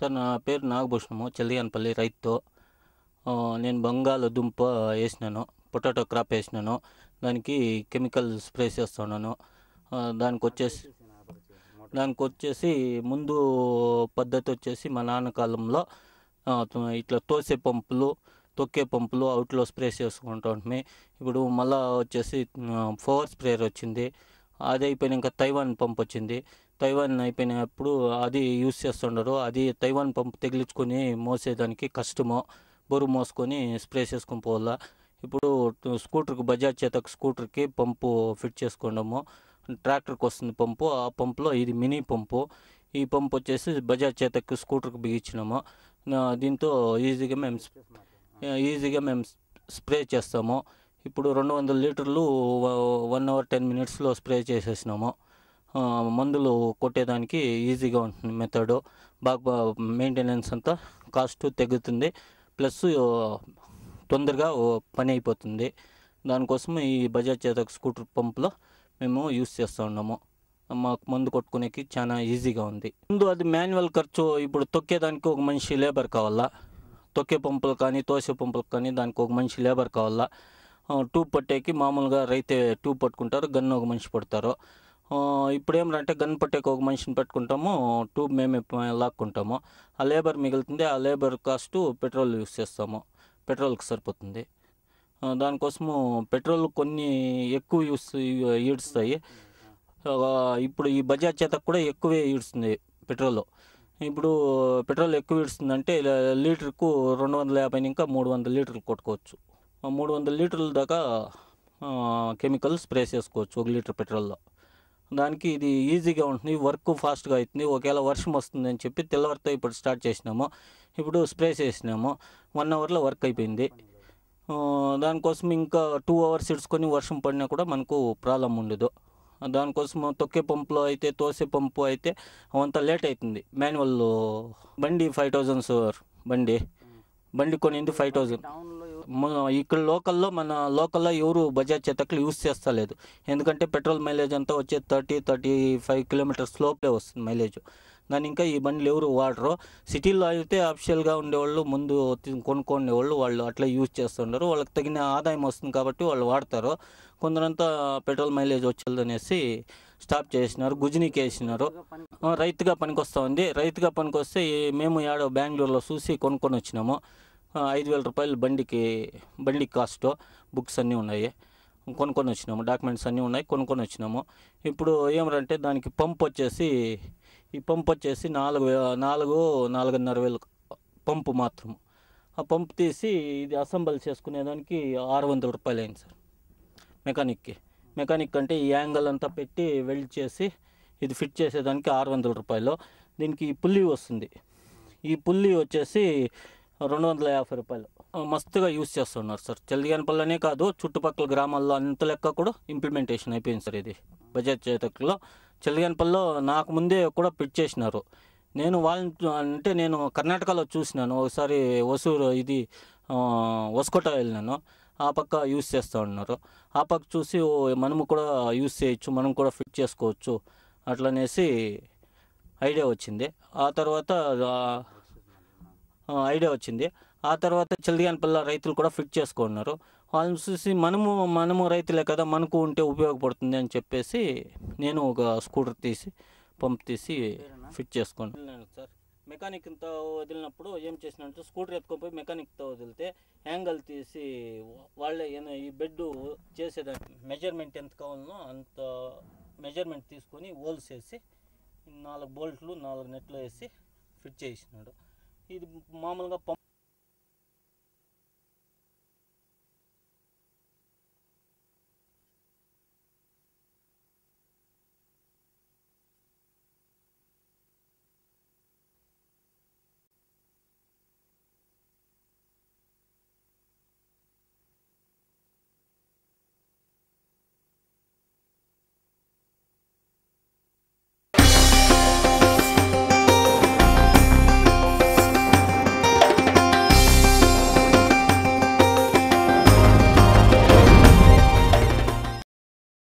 sir నా పేరు నాగభూషణము చెల్లియనపల్లి రైతు ఆ, నేను బంగాళదుంప వేసినాను పొటాటో క్రాప్ వేసినాను దానికి కెమికల్ స్ప్రే చేస్తున్నాను ఆ, దానికి వచ్చేసి దానికి వచ్చేసి ముందు పద్ధతి వచ్చేసి మా నాన్న కాలంలో ఆ, త- ఇట్లా తోసే పంపులు తొక్కే పంపులు అవుట్లో స్ప్రే చేసుకుంటామే ఇప్పుడు మళ్ళా వచ్చేసి పవర్ స్ప్రేయర్ వచ్చింది అది అయిపోయినాక తైవాన్ పంప్ వచ్చింది తైవాన్ అయిపోయినప్పుడు అది యూస్ చేస్తుండరు అది తైవాన్ పంప్ తగిలించుకొని మోసేదానికి కష్టము బరువు మోసుకొని స్ప్రే చేసుకొని పోవాలా ఇప్పుడు టు- స్కూటర్కి బజాజ్ చేతకు స్కూటర్కి పంపు ఫిట్ చేసుకున్నాము ట్రాక్టర్కి వస్తుంది పంపు ఆ పంపులో ఇది మినీ పంపు ఈ పంపు వచ్చేసి బజాజ్ చేతకు స్కూటర్కి బిగించినాము నా- దీంతో ఈజీగా మేము స్ప్- ఈజీగా మేము స్ప్రే చేస్తాము ఇప్పుడు రెండు వందల లీటర్లు వన్ అవర్ టెన్ మినిట్స్లో స్ప్రే చేసేసినాము ఆ, మందులు కొట్టేదానికి ఈజీగా ఉంటుంది మెథడ్ బాగా మెయింటెనెన్స్ అంతా కాస్ట్ తగ్గుతుంది ప్లస్ తొందరగా ఓ పని అయిపోతుంది దానికోసం ఈ బజాజ్ చేతక్ స్కూటర్ పంపులో మేము యూస్ చేస్తూ ఉన్నాము మాకు మందు కొట్టుకునేకి చాలా ఈజీగా ఉంది ముందు అది మాన్యువల్ ఖర్చు ఇప్పుడు తొక్కేదానికి ఒక మనిషి లేబర్ కావాలా తొక్కే పంపులు కానీ తోసే పంపులు కానీ దానికి ఒక మనిషి లేబర్ కావాలా ఆ, ట్యూబ్ పట్టేకి మామూలుగా రైతే ట్యూబ్ పట్టుకుంటారు గన్ ఒక మనిషి పడతారు ఆ, ఇప్పుడు ఏమంటే గన్ పట్టేకి ఒక మనిషిని పెట్టుకుంటాము ట్యూబ్ మేమే ప- లాక్కుంటాము ఆ లేబర్ మిగులుతుంది ఆ లేబర్ కాస్ట్ పెట్రోల్ యూస్ చేస్తాము పెట్రోల్కి సరిపోతుంది ఆ, దానికోసము పెట్రోల్ కొన్ని ఎక్కువ యూస్ ఈడుస్తాయి ఆ, ఇప్పుడు ఈ బజాజ్ చేత కూడా ఎక్కువే ఈడుస్తుంది పెట్రోల్ ఇప్పుడు పెట్రోల్ ఎక్కువ ఇస్తుందంటే లీటర్కు రెండు వందల యాభై ఇంకా మూడు వందల లీటర్లు కొట్టుకోవచ్చు ఆ మూడు వందల లీటర్ల దాకా కెమికల్ స్ప్రే చేసుకోవచ్చు ఒక లీటర్ పెట్రోల్లో దానికి ఇది ఈజీగా ఉంటుంది వర్క్ ఫాస్ట్గా అవుతుంది ఒకవేళ వర్షం వస్తుంది అని చెప్పి తెల్లవారితో ఇప్పుడు స్టార్ట్ చేసినాము ఇప్పుడు స్ప్రే చేసినాము వన్ అవర్లో వర్క్ అయిపోయింది ఆ, దానికోసం ఇంకా టూ అవర్స్ ఇడ్చుకొని వర్షం పడినా కూడా మనకు ప్రాబ్లం ఉండదు దానికోసం తొక్కే పంపులో అయితే తోసే పంపు అయితే అవంతా లేట్ అవుతుంది మాన్యువల్ బండి ఫైవ్ థౌజండ్ సార్ బండి బండి కొనింది ఫైవ్ థౌజండ్ ఇక్కడ లోకల్లో మన లోకల్లో ఎవరు బజాజ్ చేతకులు యూస్ చేస్తలేదు ఎందుకంటే పెట్రోల్ మైలేజ్ అంతా వచ్చే థర్టీ థర్టీ ఫైవ్ కిలోమీటర్స్ లోపలే వస్తుంది మైలేజ్ దాని ఇంకా ఈ బండ్లు ఎవరు వాడరు సిటీలో అయితే అఫిషియల్గా ఉండేవాళ్ళు ముందు తి- కొనుక్కునేవాళ్ళు వాళ్ళు అట్లా యూజ్ చేస్తుంటారు వాళ్ళకి తగిన ఆదాయం వస్తుంది కాబట్టి వాళ్ళు వాడతారు కొందరంతా పెట్రోల్ మైలేజ్ వచ్చేదనేసి స్టాప్ చేసినారు గుజినీకి వేసినారు ఆ, రైతుగా పనికొస్తా ఉంది రైతుగా పనికొస్తే ఈ- మేము యాడో బెంగళూరులో చూసి కొనుక్కొని వచ్చినాము ఆ, ఐదు వేల రూపాయలు బండికి బండి కాస్ట్ బుక్స్ అన్నీ ఉన్నాయి కొనుక్కొని వచ్చినాము డాక్యుమెంట్స్ అన్నీ ఉన్నాయి కొనుక్కొని వచ్చినాము ఇప్పుడు ఏమంటే దానికి పంప్ వచ్చేసి ఈ పంప్ వచ్చేసి నాలుగు వే- నాలుగు నాలుగున్నర వేలు పంపు మాత్రం ఆ పంప్ తీసి ఇది అసెంబల్ చేసుకునేదానికి ఆరు వందల రూపాయలు అయింది సార్ మెకానిక్కి మెకానిక్ అంటే ఈ యాంగిల్ అంతా పెట్టి వెల్డ్ చేసి ఇది ఫిట్ చేసేదానికి ఆరు వందల రూపాయలు దీనికి ఈ పుల్లి వస్తుంది ఈ పుల్లి వచ్చేసి రెండు వందల యాభై రూపాయలు ఆ, మస్తుగా యూస్ చేస్తున్నారు సార్ చెల్లిగానపల్లనే కాదు చుట్టుపక్కల గ్రామాల్లో అంత లెక్క కూడా ఇంప్లిమెంటేషన్ అయిపోయింది సార్ ఇది బజాజ్ చేతకులో చెల్లిగానపల్లిలో నాకు ముందే కూడా ఫిట్ చేసినారు నేను వాళ్ళని అంటే నేను కర్ణాటకలో చూసినాను ఒకసారి వసూరు ఇది ఆ, వస్కోట వెళ్ళినాను ఆ పక్క యూస్ చేస్తూ ఉన్నారు ఆ పక్క చూసి ఓ మనము కూడా యూస్ చేయొచ్చు మనం కూడా ఫిట్ చేసుకోవచ్చు అట్లనేసి ఐడియా వచ్చింది ఆ తర్వాత ఆ, ఆ, ఐడియా వచ్చింది ఆ తర్వాత చల్దిగానపల్ల రైతులు కూడా ఫిట్ చేసుకున్నారు వాళ్ళని చూసి మనము మనము రైతులే కదా మనకు ఉంటే ఉపయోగపడుతుంది అని చెప్పేసి నేను ఒక స్కూటర్ తీసి పంప్ తీసి ఫిట్ చేసుకున్నాను సార్ మెకానిక్తో వదిలినప్పుడు ఏం చేసినంటే స్కూటర్ ఎత్తుకొని పోయి మెకానిక్తో వదిలితే యాంగిల్ తీసి వాళ్ళే ఏదో ఈ బెడ్ చేసేదానికి మెజర్మెంట్ ఎంత కావాలనో అంత మెజర్మెంట్ తీసుకొని హోల్స్ వేసి నాలుగు బోల్ట్లు నాలుగు నెట్లు వేసి ఫిట్ చేసినాడు ఇది మామూలుగా పంప్